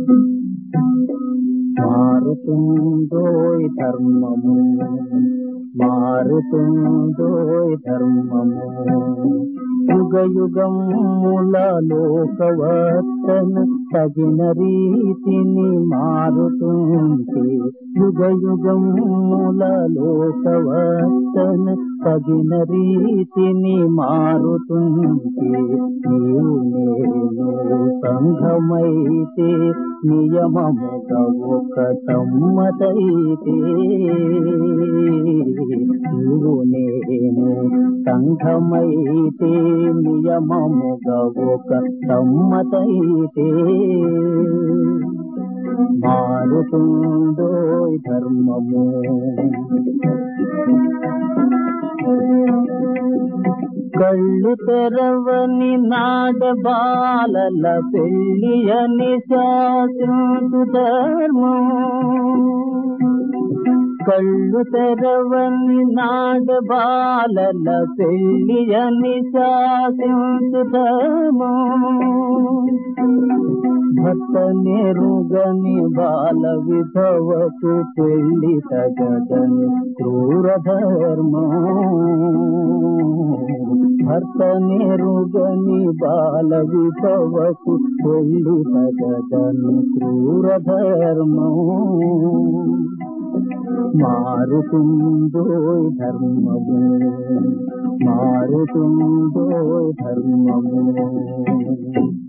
మారుతుందోయ్ ధర్మము మారుతుందోయ్ ధర్మము యుగ యుగముల లోకవర్తన తగిన రీతిని మారుతుంటే యుగ యుగముల లోకవర్తన తగిన రీతిని మారుతుంటే నీవు నేను సంఘమైతే నియమముగ ఒక సమ్మతైతే నీవు నేను సంఘమైతే నియమముగా ఒక సమ్మతైతే మారుతుందో ధర్మము కళ్ళు తెరవని నాడ బాలల పెళ్ళి అని శాసించు ధర్మం కళ్ళు తెరవని నాడ బాలల పెళ్ళి అని శాసించు ధర్మం భర్త నెరుగని బాల విధవకు పెళ్లి తగదని క్రూర ధర్మం భర్త నెరుగని బాల విధవకు పెళ్లి తగదని క్రూర ధర్మం మారుతుందో ధర్మము మారుతుందో ధర్మము